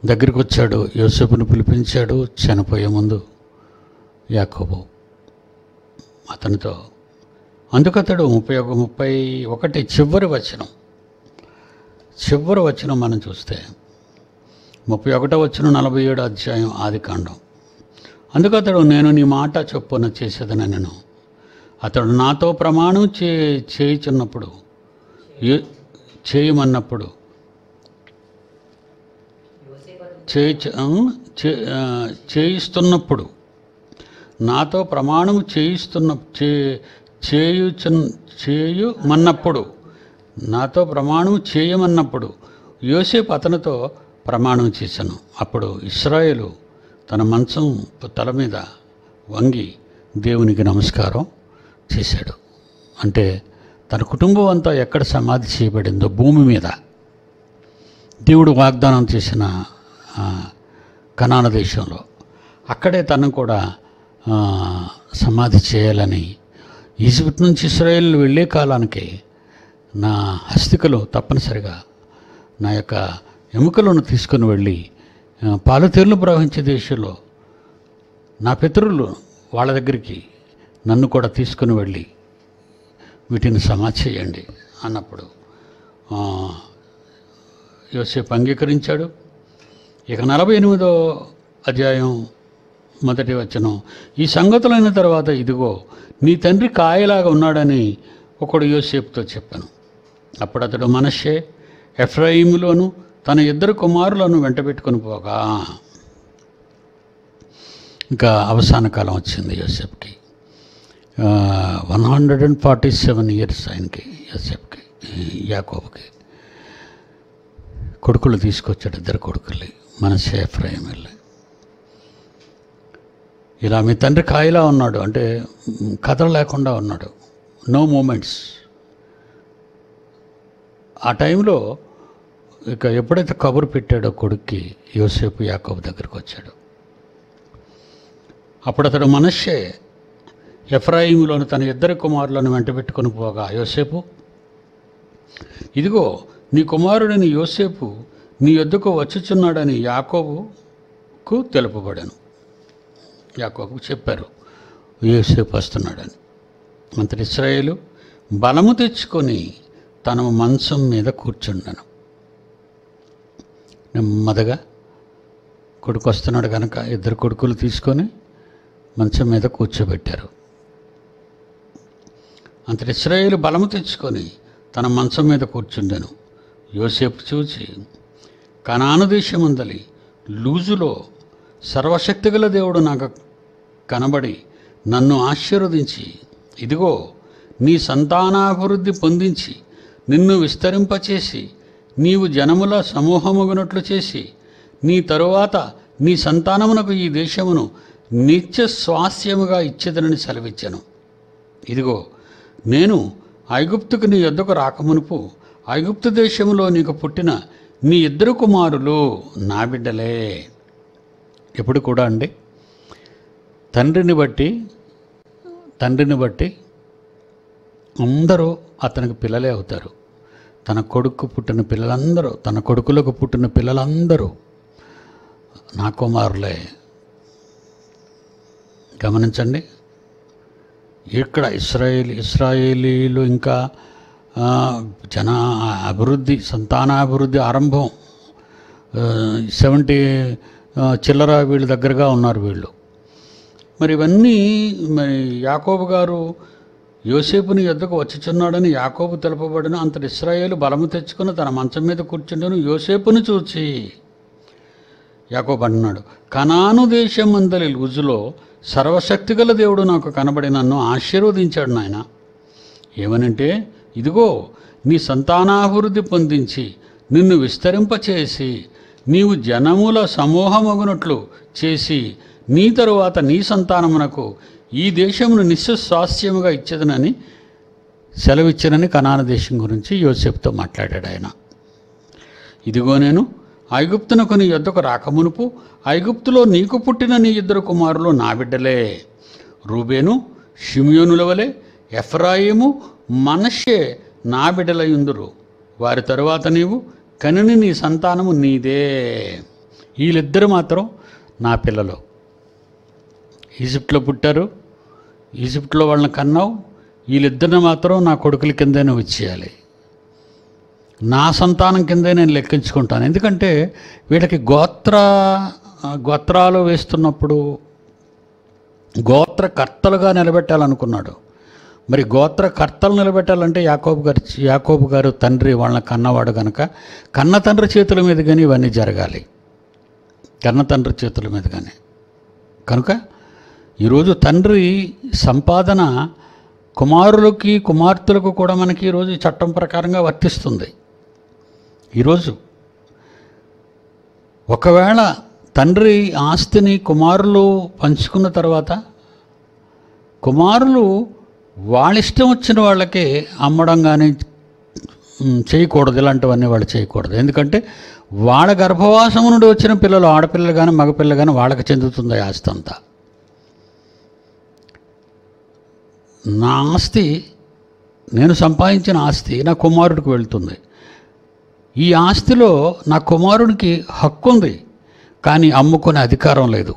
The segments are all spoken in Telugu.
దగ్గరికి వచ్చాడు యోసేపును పిలిపించాడు చనిపోయే ముందు యాకోబు అతనితో అందుకతడు ముప్పై ఒక ముప్పై ఒకటి చివరి వచనం చివరి వచనం మనం చూస్తే ముప్పై ఒకటో వచ్చిన నలభై ఏడు అధ్యాయం ఆది కాండం అందుకతడు నేను నీ మాట చొప్పున చేసేదని నేను అతడు నాతో ప్రమాణం చే చేయుచున్నప్పుడు ఏ- చేయమన్నప్పుడు చేయిచ ఆ, చే ఆ, చేయిస్తున్నప్పుడు నాతో ప్రమాణం చేయిస్తున్న చే చేయుచు చేయమన్నప్పుడు నాతో ప్రమాణం చేయమన్నప్పుడు యోసేపు అతనితో ప్రమాణం చేశాను అప్పుడు ఇస్రాయేలు తన మంచం తల మీద వంగి దేవునికి నమస్కారం చేశాడు అంటే తన కుటుంబం అంతా ఎక్కడ సమాధి చేయబడిందో భూమి మీద దేవుడు వాగ్దానం చేసిన ఆ, కనాన దేశంలో అక్కడే తను కూడా ఆ, సమాధి చేయాలని ఈజిప్ట్ నుంచి ఇస్రాయేల్ వెళ్ళే కాలానికి నా హస్తికలు తప్పనిసరిగా నా యొక్క ఎముకలను తీసుకొని వెళ్ళి ఆ, పాలతీరులు ప్రవహించే దేశంలో నా పితరులు వాళ్ళ దగ్గరికి నన్ను కూడా తీసుకుని వెళ్ళి వీటిని సమాధి చేయండి అన్నప్పుడు ఆ, యోసేపు అంగీకరించాడు ఇక నలభై ఎనిమిదో అధ్యాయం మొదటి వచనం ఈ సంగతులైన తర్వాత ఇదిగో నీ తండ్రి కాయలాగా ఉన్నాడని ఒకడు యోసేపుతో చెప్పాను అప్పుడు అతడు మనషే ఎఫ్రాయిములోను తన ఇద్దరు కుమారులను వెంటబెట్టుకొని పోగా ఇంకా అవసాన కాలం వచ్చింది యోసేపుకి one hundred and forty seven years ఆయనకి యోసేపుకి యాకోబుకి కొడుకులు తీసుకొచ్చాడు ఇద్దరు కొడుకుల్ని మన ఎఫ్రాయిం వెళ్ళి ఇలా మీ తండ్రి కాయలా ఉన్నాడు అంటే మ్, కథలు లేకుండా ఉన్నాడు నో మూమెంట్స్ ఆ టైంలో ఇక ఎప్పుడైతే కబురు పెట్టాడో కొడుక్కి యోసేపు యాకోబు దగ్గరికి వచ్చాడు అప్పుడు అతడు మనషే ఎఫ్రాయిములోని తన ఇద్దరు కుమారులను వెంటబెట్టుకొని పోగా యోసేపు ఇదిగో నీ కుమారుడిని యోసేపు నీ యొద్దకు వచ్చుచున్నాడని యాకోబుకు తెలుపబడాను యాకోబుకు చెప్పారు యోసేపు వస్తున్నాడని అంతటి ఇస్రాయేలు బలము తెచ్చుకొని తన మంచం మీద కూర్చుండను నెమ్మదిగా కొడుకు వస్తున్నాడు కనుక ఇద్దరు కొడుకులు తీసుకొని మంచం మీద కూర్చోబెట్టారు అంతటి ఇస్రాయేలు బలము తెచ్చుకొని తన మంచం మీద కూర్చుండెను యోసేపు చూచి కనాను దేశమందలి లూజులో సర్వశక్తిగల దేవుడు నాకు కనబడి నన్ను ఆశీర్వదించి ఇదిగో నీ సంతానాభివృద్ధి పొందించి నిన్ను విస్తరింపచేసి నీవు జనముల సమూహముగునట్లు చేసి నీ తరువాత నీ సంతానమునకు ఈ దేశమును నిత్య స్వాస్యముగా ఇచ్చేదనని సెలవిచ్చాను ఇదిగో నేను ఐగుప్తుకు నీ యొద్దకు రాకమునుపు ఐగుప్తు దేశములో నీకు పుట్టిన నీ ఇద్దరు కుమారులు నా బిడ్డలే ఎప్పుడు కూడా అండి తండ్రిని బట్టి తండ్రిని బట్టి అందరూ అతనికి పిల్లలే అవుతారు తన కొడుకు పుట్టిన పిల్లలందరూ తన కొడుకులకు పుట్టిన పిల్లలందరూ నా కుమారులే గమనించండి ఇక్కడ ఇస్రాయేల్ ఇస్రాయేలీలు ఇంకా ఆ, జన అభివృద్ధి సంతానాభివృద్ధి ఆరంభం సెవెంటీ చిల్లర వీళ్ళ దగ్గరగా ఉన్నారు వీళ్ళు మరి ఇవన్నీ మరి యాకోబు గారు యోసేపుని యొద్దకు వచ్చుచున్నాడని యాకోబు తెలుపబడిన అంతటి ఇస్రాయేలు బలము తెచ్చుకుని తన మంచం మీద కూర్చుండను యోసేపుని చూచి యాకోబు అంటున్నాడు కనాను దేశం అందలి లూజులో సర్వశక్తిగల దేవుడు నాకు కనబడి నన్ను ఆశీర్వదించాడు నాయన ఏమనంటే ఇదిగో నీ సంతానాభివృద్ధి పొందించి నిన్ను విస్తరింపచేసి నీవు జనముల సమూహమగునట్లు చేసి నీ తరువాత నీ సంతానమునకు ఈ దేశమును నిస్స్వాస్యముగా ఇచ్చేదనని సెలవిచ్చనని కనాన దేశం గురించి యోసేపుతో మాట్లాడాడు ఆయన ఇదిగో నేను ఐగుప్తునకు నీ యొద్దకు రాకమునుపు ఐగుప్తులో నీకు పుట్టిన నీ ఇద్దరు కుమారులు నా బిడ్డలే రూబేను షిమియోనుల వలె ఎఫ్రాయిము మనషే నా బిడ్డలయుందురు వారి తరువాత నీవు కనిని నీ సంతానము నీదే వీళ్ళిద్దరు మాత్రం నా పిల్లలు ఈజిప్ట్లో పుట్టారు ఈజిప్ట్లో వాళ్ళని కన్నావు వీళ్ళిద్దరిని మాత్రం నా కొడుకుల కిందే నువ్వు ఇచ్చేయాలి నా సంతానం కిందే నేను లెక్కించుకుంటాను ఎందుకంటే వీళ్ళకి గోత్ర గోత్రాలు వేస్తున్నప్పుడు గోత్రకర్తలుగా నిలబెట్టాలనుకున్నాడు మరి గోత్రకర్తలు నిలబెట్టాలంటే యాకోబు గారు యాకోబు గారు తండ్రి వాళ్ళని కన్నవాడు కనుక కన్న తండ్రి చేతుల మీద కానీ ఇవన్నీ జరగాలి కన్న తండ్రి చేతుల మీద కానీ కనుక ఈరోజు తండ్రి సంపాదన కుమారులకి కుమార్తెలకు కూడా మనకి ఈరోజు ఈ చట్టం ప్రకారంగా వర్తిస్తుంది ఈరోజు ఒకవేళ తండ్రి ఆస్తిని కుమారులు పంచుకున్న తర్వాత కుమారులు వాళ్ళ ఇష్టం వచ్చిన వాళ్ళకి అమ్మడం కానీ ఉమ్, చేయకూడదు ఇలాంటివన్నీ వాళ్ళు చేయకూడదు ఎందుకంటే వాళ్ళ గర్భవాసము నుండి వచ్చిన పిల్లలు ఆడపిల్లలు కానీ మగపిల్లలు కానీ వాళ్ళకి చెందుతుంది ఆ ఆస్తి అంతా నా ఆస్తి నేను సంపాదించిన ఆస్తి నా కుమారుడికి వెళ్తుంది ఈ ఆస్తిలో నా కుమారుడికి హక్కు ఉంది కానీ అమ్ముకునే అధికారం లేదు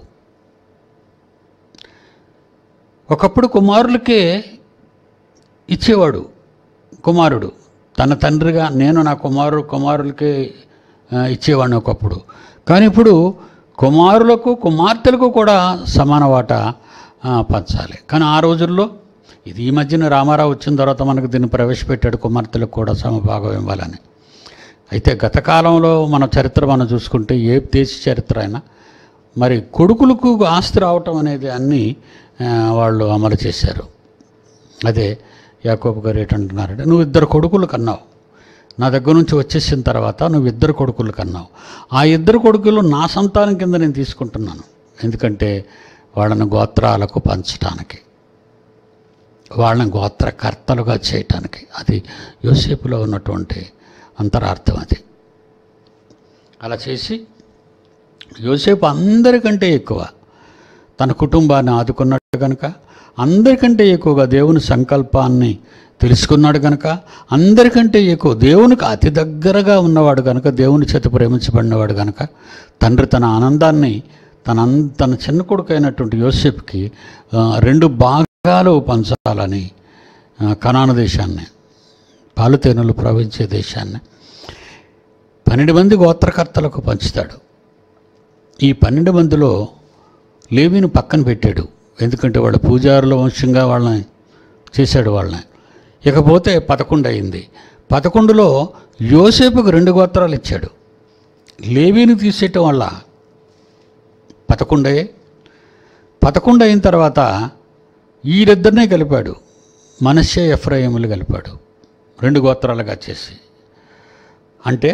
ఒకప్పుడు కుమారులకే ఇచ్చేవాడు కుమారుడు తన తండ్రిగా నేను నా కుమారు కుమారులకే ఆ, ఇచ్చేవాడిని ఒకప్పుడు కానీ ఇప్పుడు కుమారులకు కుమార్తెలకు కూడా సమాన వాటా ఆ, పంచాలి కానీ ఆ రోజుల్లో ఇది ఈ మధ్యన రామారావు వచ్చిన తర్వాత మనకు దీన్ని ప్రవేశపెట్టాడు కుమార్తెలకు కూడా సమభాగం ఇవ్వాలని అయితే గత కాలంలో మన చరిత్ర మనం చూసుకుంటే ఏ దేశ చరిత్ర అయినా మరి కొడుకులకు ఆస్తి రావటం అనేది అన్నీ ఆ, వాళ్ళు అమలు చేశారు అదే యాకోబు గారు ఏంటంటున్నారంటే నువ్వు ఇద్దరు కొడుకులు కన్నావు నా దగ్గర నుంచి వచ్చేసిన తర్వాత నువ్వు ఇద్దరు కొడుకులు కన్నావు ఆ ఇద్దరు కొడుకులు నా సంతానం కింద నేను తీసుకుంటున్నాను ఎందుకంటే వాళ్ళని గోత్రాలకు పంచటానికి వాళ్ళని గోత్రకర్తలుగా చేయటానికి అది యోసేపులో ఉన్నటువంటి అంతరార్థం అది అలా చేసి యోసేపు అందరికంటే ఎక్కువ తన కుటుంబాన్ని ఆదుకున్నాడు కనుక అందరికంటే ఎక్కువగా దేవుని సంకల్పాన్ని తెలుసుకున్నాడు కనుక అందరికంటే ఎక్కువ దేవునికి అతి దగ్గరగా ఉన్నవాడు కనుక దేవుని చేత ప్రేమించబడినవాడు కనుక తండ్రి తన ఆనందాన్ని తన అన్- తన చిన్న కొడుకు అయినటువంటి యోసేపుకి ఆ, రెండు భాగాలు పంచాలని ఆ, కనాను దేశాన్ని పాలుతేనెలు ప్రవహించే దేశాన్ని పన్నెండు మంది గోత్రకర్తలకు పంచుతాడు ఈ పన్నెండు మందిలో లేవిని పక్కన పెట్టాడు ఎందుకంటే వాళ్ళ పూజారుల వంశంగా వాళ్ళని చేశాడు వాళ్ళని ఇకపోతే పదకొండు అయింది పదకొండులో యోసేపుకు రెండు గోత్రాలు ఇచ్చాడు లేవీని తీసేయటం వల్ల పదకొండే పదకొండు అయిన తర్వాత వీరిద్దరినే కలిపాడు మనస్సే ఎఫ్రాయిములు కలిపాడు రెండు గోత్రాలుగా చేసి అంటే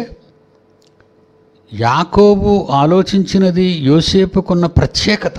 యాకోబు ఆలోచించినది యోసేపుకున్న ప్రత్యేకత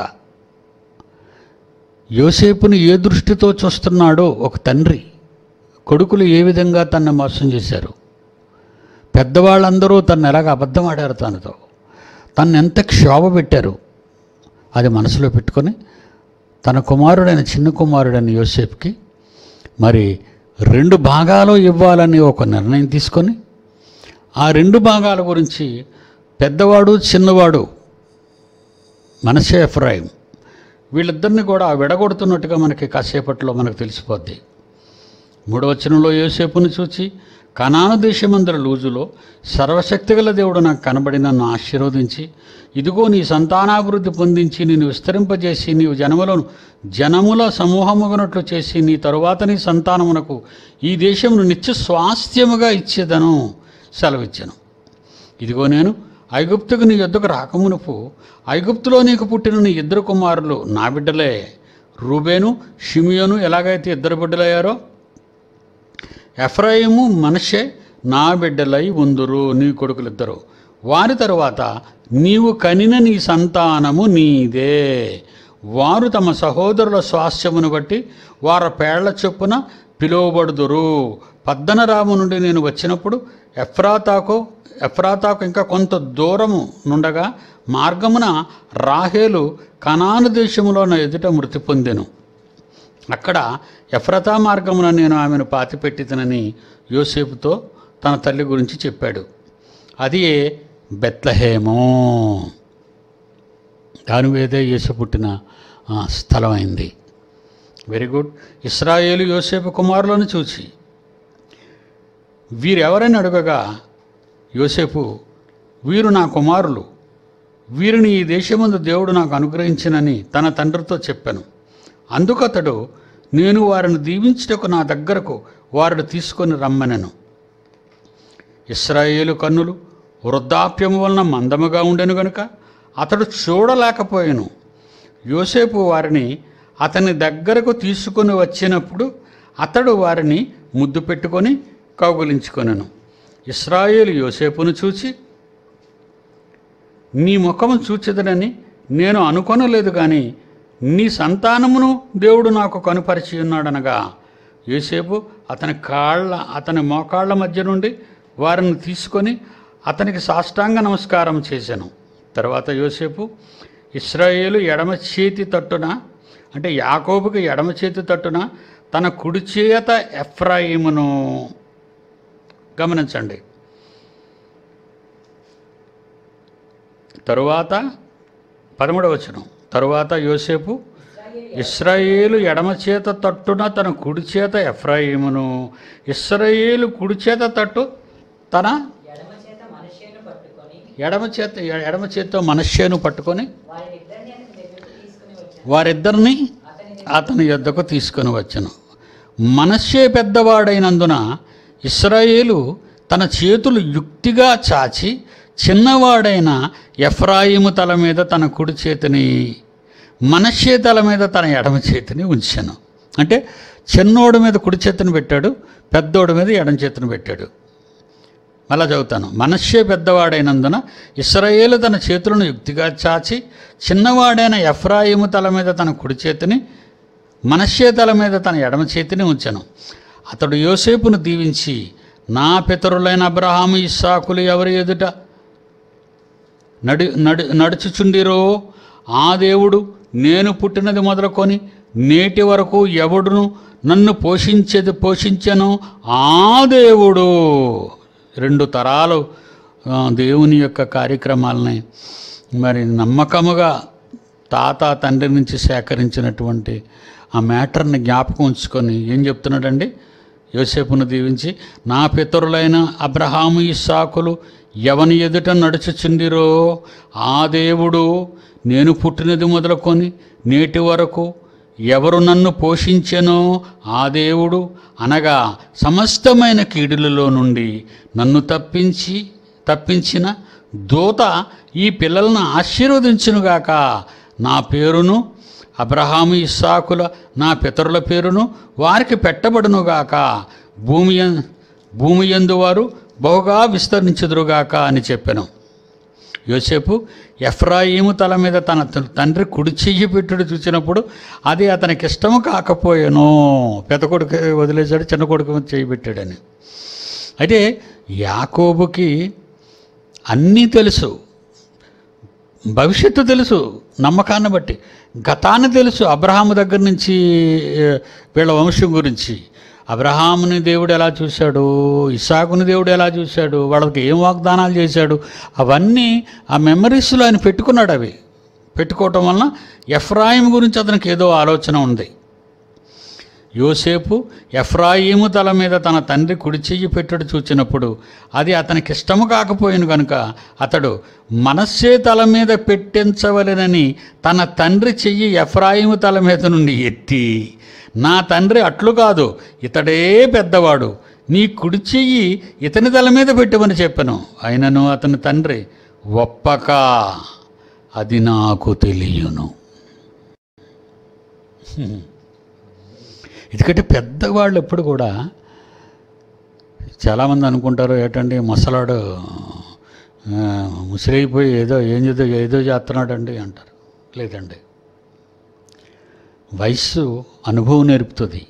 యోసేపుని ఏ దృష్టితో చూస్తున్నాడో ఒక తండ్రి కొడుకులు ఏ విధంగా తన్ను మోసం చేశారు పెద్దవాళ్ళందరూ తను ఎలాగ అబద్ధం ఆడారు తనతో తను ఎంత క్షోభ పెట్టారు అది మనసులో పెట్టుకొని తన కుమారుడైన చిన్న కుమారుడైన యోసేపుకి మరి రెండు భాగాలు ఇవ్వాలని ఒక నిర్ణయం తీసుకొని ఆ రెండు భాగాల గురించి పెద్దవాడు చిన్నవాడు మనసే ఎఫ్రాయిం వీళ్ళిద్దరిని కూడా విడగొడుతున్నట్టుగా మనకి కాసేపట్లో మనకు తెలిసిపోద్ది మూడవ వచనంలో యోసేపుని చూచి కనాను దేశమందరి లూజులో సర్వశక్తిగల దేవుడు నాకు కనబడి నన్ను ఆశీర్వదించి ఇదిగో నీ సంతానాభివృద్ధి పొందించి నేను విస్తరింపజేసి నీవు జనములను జనముల సమూహముగనట్లు చేసి నీ తరువాత నీ సంతానమునకు ఈ దేశమును నిత్య స్వాస్థ్యముగా ఇచ్చేదను సెలవిచ్చాను ఇదిగో నేను ఐగుప్తుకు నీ యొద్దకు రాకమునుపు ఐగుప్తులో నీకు పుట్టిన నీ ఇద్దరు కుమారులు నా బిడ్డలే రూబేను షిమియోను ఎలాగైతే ఇద్దరు బిడ్డలయ్యారో ఎఫ్రాయిము మనషే నా బిడ్డలై ఉందురు నీ కొడుకులిద్దరు వారి తరువాత నీవు కనిన నీ సంతానము నీదే వారు తమ సహోదరుల స్వాస్థ్యమును బట్టి వారి పేళ్ల చొప్పున పిలువబడుదురు పద్దనరాము నుండి నేను వచ్చినప్పుడు ఎఫ్రాతాకు ఎఫ్రాతాకు ఇంకా కొంత దూరము నుండగా మార్గమున రాహేలు కనాను దేశములో నా ఎదుట మృతి పొందెను అక్కడ ఎఫ్రతా మార్గమున నేను ఆమెను పాతిపెట్టితనని యోసేపుతో తన తల్లి గురించి చెప్పాడు అది బెత్లహేమో దానివేదే యేసు పుట్టిన ఆ, స్థలం అయింది వెరీ గుడ్ ఇస్రాయేలు యోసేపు కుమారులను చూచి వీరెవరని అడగగా యోసేపు వీరు నా కుమారులు వీరిని ఈ దేశమందు దేవుడు నాకు అనుగ్రహించినని తన తండ్రితో చెప్పాను అందుకతడు నేను వారిని దీవించుటకు నా దగ్గరకు వారిని తీసుకొని రమ్మనెను ఇస్రాయేలు కన్నులు వృద్ధాప్యము వలన మందముగా ఉండెను గనుక అతడు చూడలేకపోయాను యోసేపు వారిని అతని దగ్గరకు తీసుకొని వచ్చినప్పుడు అతడు వారిని ముద్దు పెట్టుకొని కౌగులించుకొనెను ఇస్రాయేలు యోసేపును చూచి నీ ముఖము చూచెదనని నేను అనుకొనలేదు కానీ నీ సంతానమును దేవుడు నాకు కనుపరిచి ఉన్నాడనగా యోసేపు అతని కాళ్ళ అతని మోకాళ్ళ మధ్య నుండి వారిని తీసుకొని అతనికి సాష్టాంగ నమస్కారం చేశాను తర్వాత యోసేపు ఇస్రాయేలు ఎడమ చేతి తట్టున అంటే యాకోబుకి ఎడమ చేతి తట్టున తన కుడి చేత ఎఫ్రాయిమును గమనించండి తరువాత పదమూడవ వచనం తరువాత యోసేపు ఇస్రాయేలు ఎడమ చేత తట్టున తన కుడి చేత ఎఫ్రాయిమును ఇస్రాయేలు కుడి చేత తట్టు తన ఎడమ చేత మనుష్యను పట్టుకొని ఎడమ చేత ఎడమ చేత్తో మనశ్శేను పట్టుకొని వారినిద్దరిని అతని దగ్గరకు తీసుకుని వచ్చాను వారిద్దరిని అతని అతని యొద్దకు తీసుకొని వచ్చను మనశ్శే పెద్దవాడైనందున ఇస్రాయేలు తన చేతులు యుక్తిగా చాచి చిన్నవాడైన ఎఫ్రాయిము తల మీద తన కుడి చేతిని మనశ్శే తల మీద తన ఎడమ చేతిని ఉంచాను అంటే చిన్నోడి మీద కుడి చేతిని పెట్టాడు పెద్దోడి మీద ఎడమ చేతిని పెట్టాడు మళ్ళా చదువుతాను మనశ్శే పెద్దవాడైనందున ఇస్రాయేలు తన చేతులను యుక్తిగా చాచి చిన్నవాడైన ఎఫ్రాయిము తల మీద తన కుడి చేతిని మనశ్శే తల మీద తన ఎడమ చేతిని ఉంచెను అతడు యోసేపును దీవించి నా పితరులైన అబ్రహాము ఇస్సాకులు ఎవరి ఎదుట నడి నడి నడుచుచుండిరో ఆ దేవుడు నేను పుట్టినది మొదలుకొని నేటి వరకు ఎవడును నన్ను పోషించేది పోషించను ఆ దేవుడు రెండు తరాలు ఆ, దేవుని యొక్క కార్యక్రమాలని మరి నమ్మకముగా తాత తండ్రి నుంచి సేకరించినటువంటి ఆ మ్యాటర్ని జ్ఞాపకం ఉంచుకొని ఏం చెప్తున్నాడండి యోసేపును దీవించి నా పితరులైన అబ్రహాము ఇస్సాకులు ఎవని ఎదుట నడుచుచుండిరో ఆ దేవుడు నేను పుట్టినది మొదలుకొని నేటి వరకు ఎవరు నన్ను పోషించెనో ఆ దేవుడు అనగా సమస్తమైన కీడులలో నుండి నన్ను తప్పించి తప్పించిన దూత ఈ పిల్లలను ఆశీర్వదించునుగాక నా పేరును అబ్రహాము ఇస్సాకుల నా పితరుల పేరును వారికి పెట్టబడునుగాక భూమి యం- భూమి యందు వారు బహుగా విస్తరించుదురుగాక అని చెప్పాను యోసేపు ఎఫ్రాయిము తల మీద తన త- తండ్రి కుడి చెయ్యి పెట్టుడు చూసినప్పుడు అది అతనికి ఇష్టము కాకపోయాను పెద్ద కొడుకు వదిలేశాడు చిన్న కొడుకు మీద చెయ్యి పెట్టాడని అయితే యాకోబుకి అన్నీ తెలుసు భవిష్యత్తు తెలుసు నమ్మకాన్ని బట్టి గతాన్ని తెలుసు అబ్రహాము దగ్గర నుంచి ఏ, వీళ్ళ వంశం గురించి అబ్రహాముని దేవుడు ఎలా చూశాడు ఇసాకుని దేవుడు ఎలా చూశాడు వాళ్ళకి ఏం వాగ్దానాలు చేశాడు అవన్నీ ఆ మెమరీస్లో ఆయన పెట్టుకున్నాడు అవి పెట్టుకోవటం వలన ఎఫ్రాయిం గురించి అతనికి ఏదో ఆలోచన ఉంది యోసేపు ఎఫ్రాయిము తల మీద తన తండ్రి కుడి చెయ్యి పెట్టుడు చూచినప్పుడు అది అతనికి ఇష్టము కాకపోయిన కనుక అతడు మనస్సే తల మీద పెట్టించవలెనని తన తండ్రి చెయ్యి ఎఫ్రాయిము తల మీద నుండి ఎత్తి నా తండ్రి అట్లు కాదు ఇతడే పెద్దవాడు నీ కుడి చెయ్యి ఇతని తల మీద పెట్టమని చెప్పాను అయినను అతని తండ్రి ఒప్పక అది నాకు తెలియను ఎందుకంటే పెద్దవాళ్ళు ఎప్పుడు కూడా చాలామంది అనుకుంటారు ఏంటండి ముసలాడు ఆ, ముసిరైపోయి ఏదో ఏం ఏదో ఏదో చేస్తున్నాడండి అంటారు లేదండి వయస్సు అనుభవం నేర్పుతుంది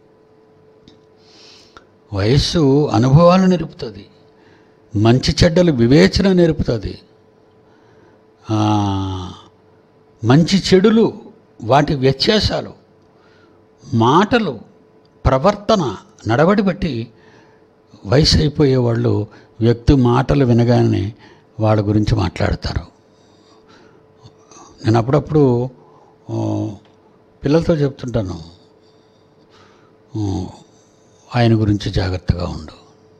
వయస్సు అనుభవాలు నేర్పుతుంది మంచి చెడ్డలు వివేచన నేర్పుతుంది ఆ, మంచి చెడులు వాటి వ్యత్యాసాలు మాటలు ప్రవర్తన నడవడి బట్టి వయసు అయిపోయే వాళ్ళు వ్యక్తి మాటలు వినగానే వాళ్ళ గురించి మాట్లాడతారు నేను అప్పుడప్పుడు ఆ, పిల్లలతో చెప్తుంటాను ఆ, ఆయన గురించి జాగ్రత్తగా ఉండు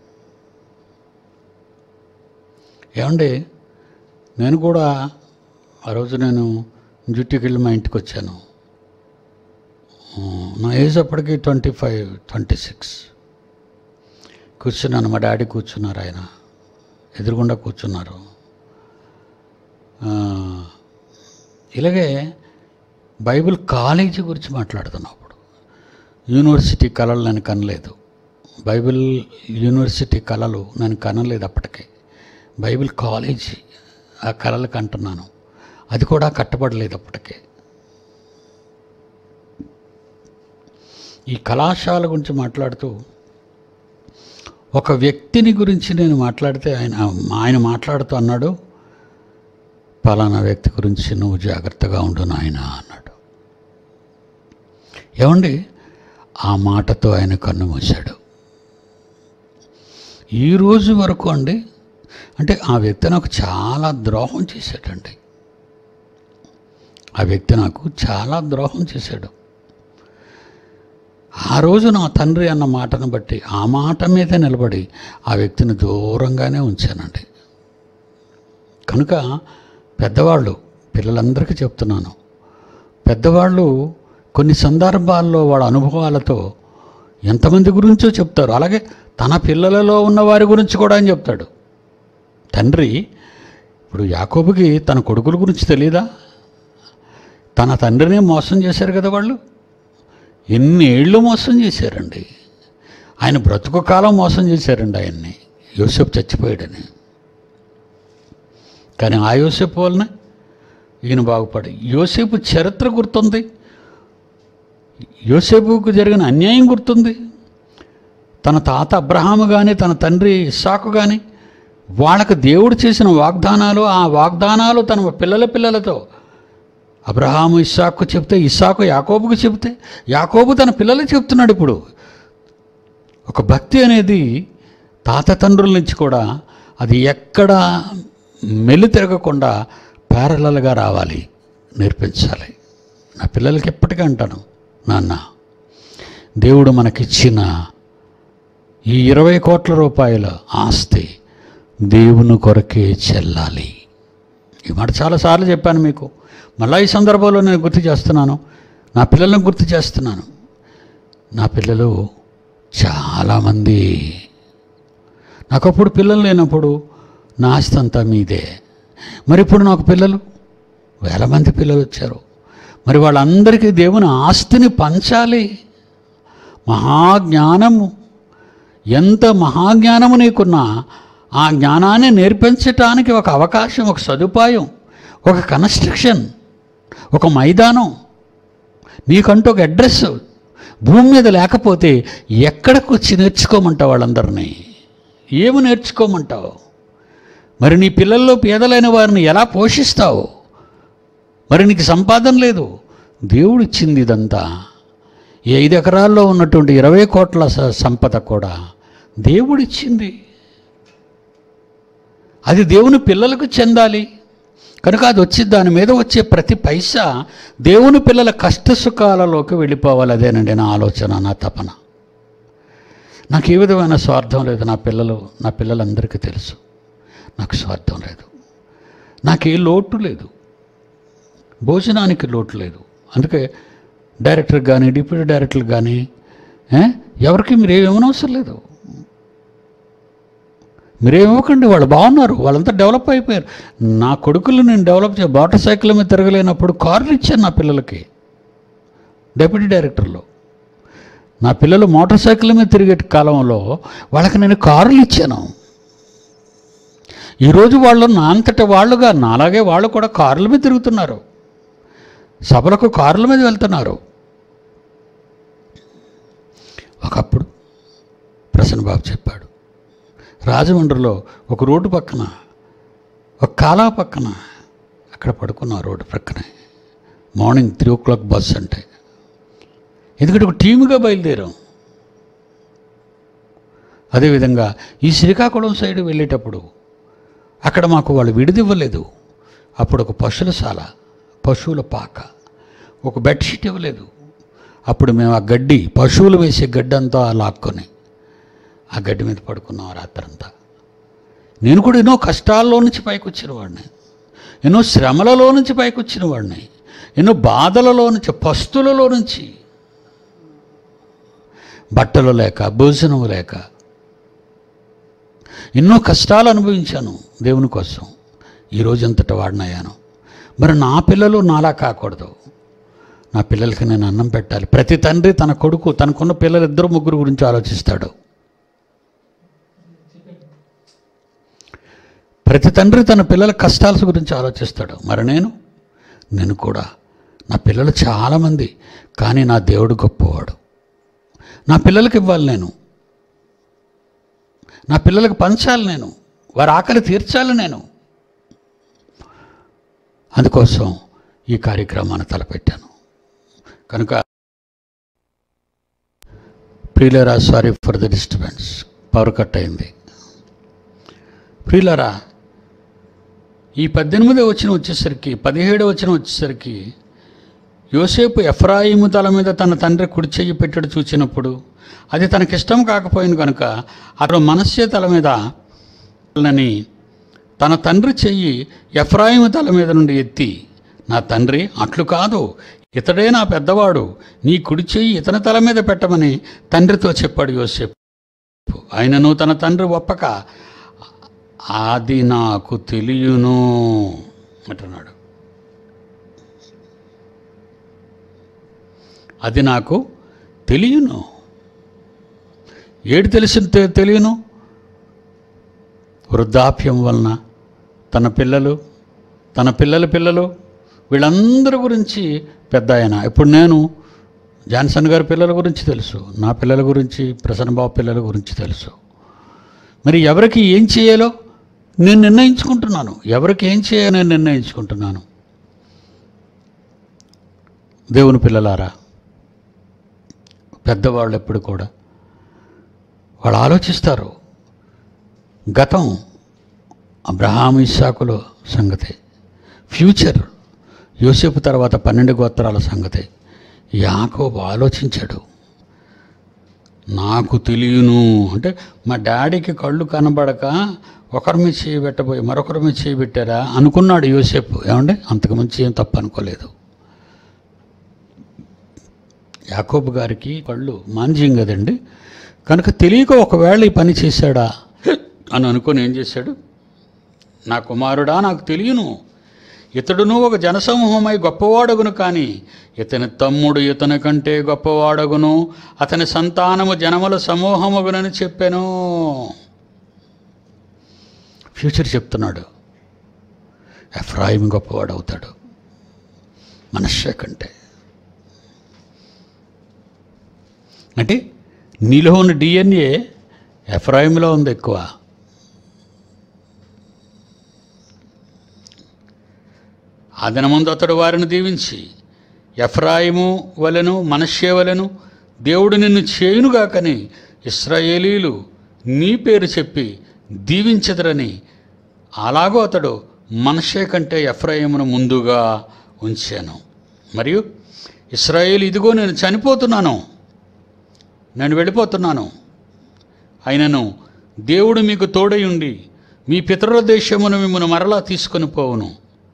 ఏమండి నేను కూడా ఆ రోజు నేను డ్యూటీకి వెళ్ళి మా ఇంటికి వచ్చాను ఆ, నా ఏజ్ అప్పటికి ట్వంటీ ఫైవ్ ట్వంటీ సిక్స్ కూర్చున్నాను మా డాడీ కూర్చున్నారు ఆయన ఎదురుగుండా కూర్చున్నారు ఆ, ఇలాగే బైబిల్ కాలేజీ గురించి మాట్లాడుతున్నాం అప్పుడు యూనివర్సిటీ కళలు నేను కనలేదు బైబిల్ యూనివర్సిటీ కళలు నేను కనలేదు అప్పటికే బైబిల్ కాలేజీ ఆ కళలు కంటున్నాను అది కూడా కట్టబడలేదు అప్పటికే ఈ కళాశాల గురించి మాట్లాడుతూ ఒక వ్యక్తిని గురించి నేను మాట్లాడితే ఆయన ఆయన మాట్లాడుతూ అన్నాడు పలానా వ్యక్తి గురించి నువ్వు జాగ్రత్తగా ఉండు నాయన అన్నాడు ఏమండి ఆ మాటతో ఆయన కన్ను మూశాడు ఈ రోజు వరకు అండి అంటే ఆ వ్యక్తి నాకు చాలా ద్రోహం చేశాడండి ఆ వ్యక్తి నాకు చాలా ద్రోహం చేశాడు ఆ రోజు నా తండ్రి అన్న మాటను బట్టి ఆ మాట మీద నిలబడి ఆ వ్యక్తిని దూరంగానే ఉంచానండి కనుక పెద్దవాళ్ళు పిల్లలందరికీ చెప్తున్నాను పెద్దవాళ్ళు కొన్ని సందర్భాల్లో వాళ్ళ అనుభవాలతో ఎంతమంది గురించో చెప్తారు అలాగే తన పిల్లలలో ఉన్న వారి గురించి కూడా అని చెప్తాడు తండ్రి ఇప్పుడు యాకోబుకి తన కొడుకుల గురించి తెలీదా తన తండ్రినే మోసం చేశారు కదా వాళ్ళు ఎన్ని ఏళ్ళు మోసం చేశారండి ఆయన బ్రతుకు కాలం మోసం చేశారండి ఆయన్ని యోసేపు చచ్చిపోయాడని కానీ ఆ యోసేపు వలన ఈయన బాగుపడి యోసేపు చరిత్ర గుర్తుంది యోసేపుకు జరిగిన అన్యాయం గుర్తుంది తన తాత అబ్రహాము కానీ తన తండ్రి ఇస్సాకు కానీ వాళ్ళకు దేవుడు చేసిన వాగ్దానాలు ఆ వాగ్దానాలు తన పిల్లల పిల్లలతో అబ్రహాము ఇస్సాకు చెప్తే ఇస్సాకు యాకోబుకు చెప్తే యాకోబు తన పిల్లలకు చెప్తున్నాడు ఇప్పుడు ఒక భక్తి అనేది తాత తండ్రుల నుంచి కూడా అది ఎక్కడ మెల్లి తిరగకుండా ప్యారలల్గా రావాలి నేర్పించాలి నా పిల్లలకి ఎప్పటికీ అంటాను నాన్న దేవుడు మనకిచ్చిన ఈ ఇరవై కోట్ల రూపాయల ఆస్తి దేవుని కొరకే చెల్లాలి ఈ మాట చాలాసార్లు చెప్పాను మీకు మళ్ళా ఈ సందర్భంలో నేను గుర్తు చేస్తున్నాను నా పిల్లలను గుర్తు చేస్తున్నాను నా పిల్లలు చాలామంది నాకు అప్పుడు పిల్లలు లేనప్పుడు నా ఆస్తి అంతా మీదే మరి ఇప్పుడు నాకు పిల్లలు వేల మంది పిల్లలు వచ్చారు మరి వాళ్ళందరికీ దేవుని ఆస్తిని పంచాలి మహాజ్ఞానము ఎంత మహాజ్ఞానము నీకున్నా ఆ జ్ఞానాన్ని నేర్పించటానికి ఒక అవకాశం ఒక సదుపాయం ఒక కన్స్ట్రక్షన్ ఒక మైదానం నీకంటూ ఒక అడ్రస్ భూమి మీద లేకపోతే ఎక్కడికి వచ్చి నేర్చుకోమంటావు వాళ్ళందరినీ ఏమి నేర్చుకోమంటావు మరి నీ పిల్లల్లో పేదలైన వారిని ఎలా పోషిస్తావు మరి నీకు సంపాదన లేదు దేవుడు ఇచ్చింది ఇదంతా ఈ ఐదు ఎకరాల్లో ఉన్నటువంటి ఇరవై కోట్ల స- సంపద కూడా దేవుడిచ్చింది అది దేవుని పిల్లలకు చెందాలి కనుక అది వచ్చి దాని మీద వచ్చే ప్రతి పైసా దేవుని పిల్లల కష్ట సుఖాలలోకి వెళ్ళిపోవాలి అదేనండి నా ఆలోచన నా తపన నాకు ఏ విధమైన స్వార్థం లేదు నా పిల్లలు నా పిల్లలందరికీ తెలుసు నాకు స్వార్థం లేదు నాకు ఏ లోటు లేదు భోజనానికి లోటు లేదు అందుకే డైరెక్టర్ కానీ డిప్యూటీ డైరెక్టర్ కానీ ఏ, ఎవరికి మీరు ఏమేమో అవసరం లేదు మీరేమివ్వకండి వాళ్ళు బాగున్నారు వాళ్ళంతా డెవలప్ అయిపోయారు నా కొడుకులు నేను డెవలప్ చే మోటార్ సైకిల్ మీద తిరగలేనప్పుడు కార్లు ఇచ్చాను నా పిల్లలకి డెప్యూటీ డైరెక్టర్లో నా పిల్లలు మోటార్ సైకిల్ మీద తిరిగే కాలంలో వాళ్ళకి నేను కార్లు ఇచ్చాను ఈరోజు వాళ్ళు నా అంతట వాళ్ళుగా నాలాగే వాళ్ళు కూడా కార్ల మీద తిరుగుతున్నారు సభలకు కార్ల మీద వెళ్తున్నారు ఒకప్పుడు ప్రసన్నబాబు చెప్పాడు రాజమండ్రిలో ఒక రోడ్డు పక్కన ఒక కాలా పక్కన అక్కడ పడుకున్న ఆ రోడ్డు పక్కనే morning three o'clock bus అంటే ఎందుకంటే ఒక టీముగా బయలుదేరాం అదేవిధంగా ఈ శ్రీకాకుళం సైడ్ వెళ్ళేటప్పుడు అక్కడ మాకు వాళ్ళు విడిదివ్వలేదు అప్పుడు ఒక పశువులశాల పశువుల పాక ఒక బెడ్షీట్ ఇవ్వలేదు అప్పుడు మేము ఆ గడ్డి పశువులు వేసే గడ్డి అంతా లాక్కొని ఆ గడ్డి మీద పడుకున్నాం ఆ రాత్రంతా నేను కూడా ఎన్నో కష్టాల్లో నుంచి పైకి వచ్చిన వాడిని ఎన్నో శ్రమలలో నుంచి పైకి వచ్చిన వాడిని ఎన్నో బాధలలో నుంచి పస్తులలో నుంచి బట్టలు లేక భోజనం లేక ఎన్నో కష్టాలు అనుభవించాను దేవుని కోసం ఈరోజు అంతటి వాడినయ్యాను మరి నా పిల్లలు నాలా కాకూడదు నా పిల్లలకి నేను అన్నం పెట్టాలి ప్రతి తండ్రి తన కొడుకు తనకున్న పిల్లలు ఇద్దరు ముగ్గురు గురించి ఆలోచిస్తాడు ప్రతి తండ్రి తన పిల్లల కష్టాల గురించి ఆలోచిస్తాడు మరి నేను నేను కూడా నా పిల్లలు చాలామంది కానీ నా దేవుడు గొప్పవాడు నా పిల్లలకి ఇవ్వాలి నేను నా పిల్లలకు పంచాలి నేను వారి ఆకలి తీర్చాలి నేను అందుకోసం ఈ కార్యక్రమాన్ని తలపెట్టాను కనుక ప్రియులరా sorry for the disturbance power cut అయింది ప్రియులరా ఈ పద్దెనిమిదో వచ్చిన వచ్చేసరికి పదిహేడో వచ్చిన వచ్చేసరికి యోసేపు ఎఫ్రాయిము తల మీద తన తండ్రి కుడి చెయ్యి పెట్టడు చూచినప్పుడు అది తనకిష్టం కాకపోయింది కనుక అతడు మనస్సే తల మీద అని తన తండ్రి చెయ్యి ఎఫ్రాయిము తల మీద నుండి ఎత్తి నా తండ్రి అట్లు కాదు ఇతడే నా పెద్దవాడు నీ కుడి చెయ్యి ఇతని తల మీద పెట్టమని తండ్రితో చెప్పాడు యోసేపు ఆయనను తన తండ్రి ఒప్పక అది నాకు తెలియను అంటున్నాడు అది నాకు తెలియను ఏడు తెలిసి తె- తెలియను వృద్ధాప్యం వలన తన పిల్లలు తన పిల్లల పిల్లలు వీళ్ళందరి గురించి పెద్ద ఆయన ఇప్పుడు నేను జాన్సన్ గారి పిల్లల గురించి తెలుసు నా పిల్లల గురించి ప్రసన్నబాబు పిల్లల గురించి తెలుసు మరి ఎవరికి ఏం చేయాలో నేను నిర్ణయించుకుంటున్నాను ఎవరికి ఏం చేయాలో నేను నిర్ణయించుకుంటున్నాను దేవుని పిల్లలారా పెద్దవాళ్ళు ఎప్పుడు కూడా వాళ్ళు ఆలోచిస్తారు గతం అబ్రహాం ఇస్సాకుల సంగతి ఫ్యూచర్ యోసేపు తర్వాత పన్నెండు గోత్రాల సంగతి యాకోబు ఆలోచించాడు నాకు తెలియను అంటే మా డాడీకి కళ్ళు కనబడక ఒకరి మీద చేయి పెట్టబోయి మరొకరి మీద చేయి పెట్టారా అనుకున్నాడు యోసేపు ఏమండి అంతకు మించి ఏం తప్పు అనుకోలేదు యాకోబు గారికి కళ్ళు మాంజ్యం కదండి కనుక తెలియక ఒకవేళ ఈ పని చేశాడా అని అనుకొని ఏం చేశాడు నా కుమారుడా నాకు తెలియను ఇతడును ఒక జనసమూహమై గొప్పవాడగును కానీ ఇతని తమ్ముడు ఇతని కంటే గొప్పవాడగును అతని సంతానము జనముల సమూహమగునని చెప్పాను ఫ్యూచర్ చెప్తున్నాడు ఎఫ్రాయిం గొప్పవాడు అవుతాడు మనశ్శే కంటే అంటే నీలో ఉన్న డిఎన్ఏ ఎఫ్రాయిమ్లో ఉంది ఎక్కువ ఆ దినమందు అతడు వారిని దీవించి ఎఫ్రాయిము వలెను మనష్యే వలెను దేవుడు నిన్ను చేయునుగాకని ఇస్రాయేలీలు నీ పేరు చెప్పి దీవించదరని అలాగూ అతడు మనషే కంటే ఎఫ్రాయిమును ముందుగా ఉంచాను మరియు ఇస్రాయేల్ ఇదిగో నేను చనిపోతున్నాను నేను వెళ్ళిపోతున్నాను అయినను దేవుడు మీకు తోడై ఉండి మీ పితరుల దేశమును మిమ్మల్ని మరలా తీసుకొని పోవును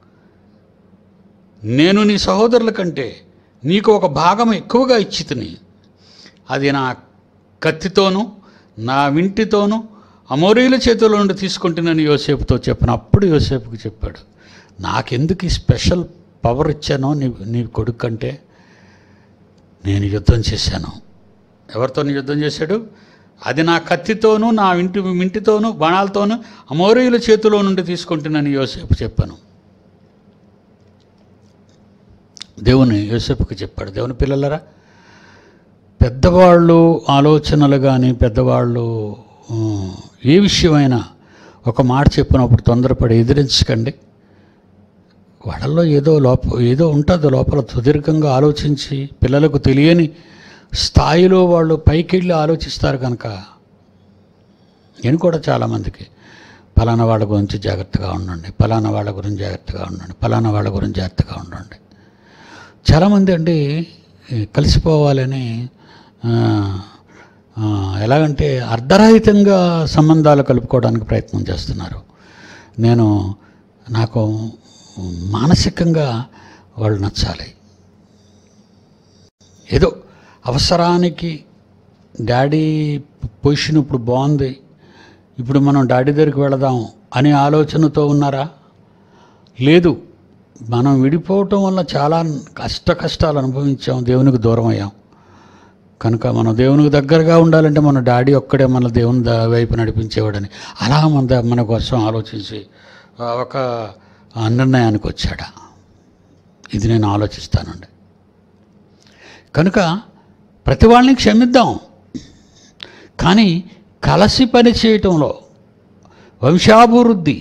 నేను నీ సహోదరుల కంటే నీకు ఒక భాగం ఎక్కువగా ఇచ్చితిని అది నా కత్తితోనూ నా వింటితోనూ అమోరీల చేతుల నుండి తీసుకుంటున్నాను యోసేపుతో చెప్పిన అప్పుడు యోసేపుకి చెప్పాడు నాకెందుకు ఈ స్పెషల్ పవర్ ఇచ్చానో నీ నీ కొడుకు కంటే నేను యుద్ధం చేశాను ఎవరితో యుద్ధం చేశాడు అది నా కత్తితోనూ నా ఇంటి ఇంటితోనూ బాణాలతోనూ అమోరీయుల చేతిలో నుండి తీసుకుంటున్నాను యోసేపు చెప్పాను దేవుని యోసేపుకి చెప్పాడు దేవుని పిల్లలరా పెద్దవాళ్ళు ఆలోచనలు కానీ పెద్దవాళ్ళు ఆ, ఏ విషయమైనా ఒక మాట చెప్పినప్పుడు తొందరపడి ఎదిరించకండి వాళ్ళల్లో ఏదో లోప ఏదో ఉంటుంది లోపల సుదీర్ఘంగా ఆలోచించి పిల్లలకు తెలియని స్థాయిలో వాళ్ళు పైకి వెళ్ళి ఆలోచిస్తారు కనుక నేను కూడా చాలామందికి ఫలానా వాళ్ళ గురించి జాగ్రత్తగా ఉండండి ఫలానా వాళ్ళ గురించి జాగ్రత్తగా ఉండండి ఫలానా వాళ్ళ గురించి జాగ్రత్తగా ఉండండి చాలామంది అండి ఈ కలిసిపోవాలని ఆ, ఆ, ఎలాగంటే అర్ధరహితంగా సంబంధాలు కలుపుకోవడానికి ప్రయత్నం చేస్తున్నారు నేను నాకు మానసికంగా వాళ్ళు నచ్చాలి ఏదో అవసరానికి డాడీ పొజిషన్ ఇప్పుడు బాగుంది ఇప్పుడు మనం డాడీ దగ్గరికి వెళదాం అనే ఆలోచనతో ఉన్నారా లేదు మనం విడిపోవటం వల్ల చాలా కష్ట కష్టాలు అనుభవించాం దేవునికి దూరం అయ్యాం కనుక మనం దేవునికి దగ్గరగా ఉండాలంటే మన డాడీ ఒక్కడే మన దేవుని ద- వైపు నడిపించేవాడని అలా మన ద- మన కోసం ఆలోచించి ఆ, ఒక ఆ, నిర్ణయానికి వచ్చాడా ఇది నేను ఆలోచిస్తానండి కనుక ప్రతి వాళ్ళని క్షమిద్దాం కానీ కలిసి పని చేయటంలో వంశాభివృద్ధి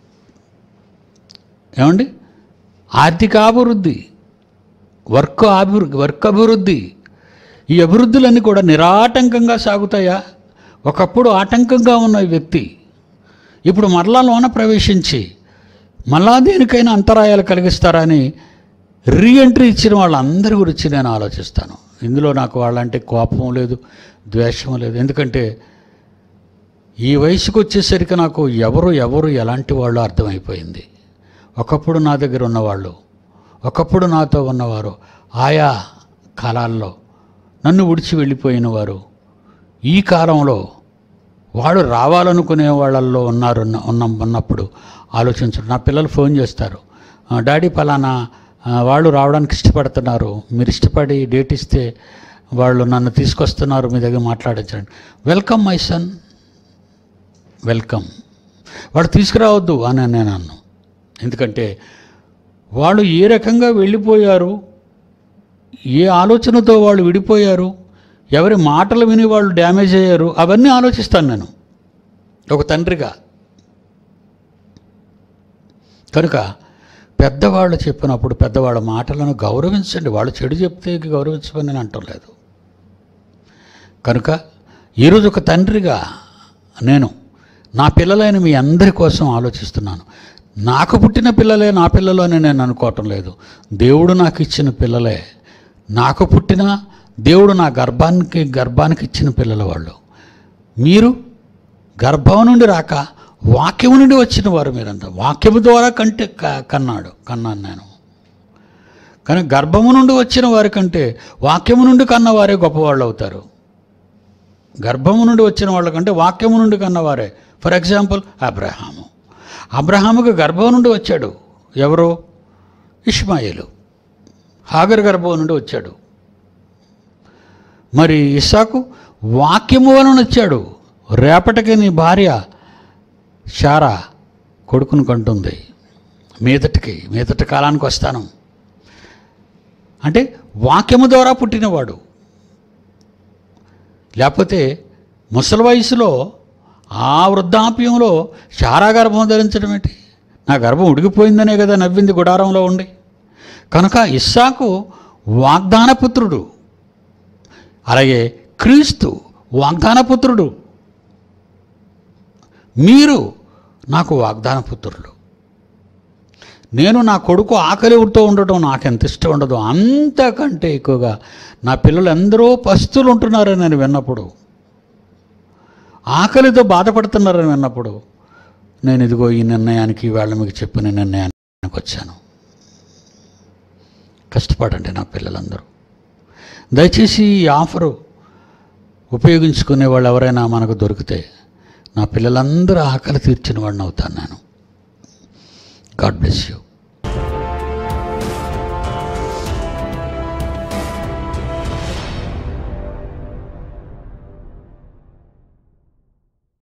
ఏమండి ఆర్థికాభివృద్ధి వర్క్ అభివృద్ధి వర్క్ అభివృద్ధి ఈ అభివృద్ధులన్నీ కూడా నిరాటంకంగా సాగుతాయా ఒకప్పుడు ఆటంకంగా ఉన్న ఈ వ్యక్తి ఇప్పుడు మరలా లోన ప్రవేశించి మళ్ళా దేనికైనా అంతరాయాలు కలిగిస్తారని రీఎంట్రీ ఇచ్చిన వాళ్ళందరి గురించి నేను ఆలోచిస్తాను ఇందులో నాకు వాళ్ళంటే కోపం లేదు ద్వేషం లేదు ఎందుకంటే ఈ వయసుకు వచ్చేసరికి నాకు ఎవరు ఎవరు ఎలాంటి వాళ్ళు అర్థమైపోయింది ఒకప్పుడు నా దగ్గర ఉన్నవాళ్ళు ఒకప్పుడు నాతో ఉన్నవారు ఆయా కాలాల్లో నన్ను విడిచి వెళ్ళిపోయిన వారు ఈ కాలంలో వాడు రావాలనుకునే వాళ్ళల్లో ఉన్నారు ఉన్న ఉన్న- ఉన్నప్పుడు ఆలోచించరు నా పిల్లలు ఫోన్ చేస్తారు "ఆ, డాడీ పలానా ఆ, వాళ్ళు రావడానికి ఇష్టపడుతున్నారు మీరు ఇష్టపడి డేట్ ఇస్తే వాళ్ళు నన్ను తీసుకొస్తున్నారు మీ దగ్గర మాట్లాడించండి వెల్కమ్ మై సన్ వెల్కమ్ వాడు తీసుకురావద్దు అని నేను అన్నాను ఎందుకంటే వాళ్ళు ఏ రకంగా వెళ్ళిపోయారు ఏ ఆలోచనతో వాళ్ళు విడిపోయారు ఎవరి మాటలు విని వాళ్ళు డ్యామేజ్ అయ్యారు అవన్నీ ఆలోచిస్తాను నేను ఒక తండ్రిగా కనుక పెద్దవాళ్ళు చెప్పినప్పుడు పెద్దవాళ్ళ మాటలను గౌరవించండి వాళ్ళు చెడు చెప్తే గౌరవించమని నేను అంటం లేదు కనుక ఈరోజు ఒక తండ్రిగా నేను నా పిల్లలైన మీ అందరి కోసం ఆలోచిస్తున్నాను నాకు పుట్టిన పిల్లలే నా పిల్లలు అని నేను అనుకోవటం లేదు దేవుడు నాకు ఇచ్చిన పిల్లలే నాకు పుట్టిన దేవుడు నా గర్భానికి గర్భానికి ఇచ్చిన పిల్లల వాళ్ళు మీరు గర్భం నుండి రాక వాక్యము నుండి వచ్చిన వారు మీరంతా వాక్యము ద్వారా కంటే క- కన్నాడు కన్నాను నేను కానీ గర్భము నుండి వచ్చిన వారి కంటే వాక్యము నుండి కన్నవారే గొప్పవాళ్ళు అవుతారు గర్భము నుండి వచ్చిన వాళ్ళకంటే వాక్యము నుండి కన్నవారే ఫర్ ఎగ్జాంపుల్ అబ్రహాము అబ్రహాముకు గర్భం నుండి వచ్చాడు ఎవరు ఇష్మాయిలు హాగర్ గర్భం నుండి వచ్చాడు మరి ఇస్సాకు వాక్యము వలన వచ్చాడు రేపటికి నీ భార్య షారా కొడుకును కంటుంది మీదటికి మీదటి కాలానికి వస్తాను అంటే వాక్యము ద్వారా పుట్టినవాడు లేకపోతే ముసలి వయసులో ఆ వృద్ధాప్యంలో శారా గర్భం ధరించడం ఏంటి నా గర్భం ఉడికిపోయిందనే కదా నవ్వింది గుడారంలో ఉండి కనుక ఇస్సాకు వాగ్దానపుత్రుడు అలాగే క్రీస్తు వాగ్దానపుత్రుడు మీరు నాకు వాగ్దానపుత్రులు నేను నా కొడుకు ఆకలితో ఉండటం నాకు ఎంత ఇష్టం ఉండదు అంతకంటే ఎక్కువగా నా పిల్లలు ఎందరో పస్తులు ఉంటున్నారని నేను విన్నప్పుడు ఆకలితో బాధపడుతున్నారని విన్నప్పుడు నేను ఇదిగో ఈ నిర్ణయానికి వాళ్ళ మీకు చెప్పిన నిర్ణయానికి వచ్చాను కష్టపడండి నా పిల్లలందరూ దయచేసి ఈ ఆఫరు ఉపయోగించుకునే వాళ్ళు ఎవరైనా మనకు దొరికితే నా పిల్లలందరూ ఆకలి తీర్చిన వాడిని అవుతాను నేను గాడ్ బ్లెస్ యూ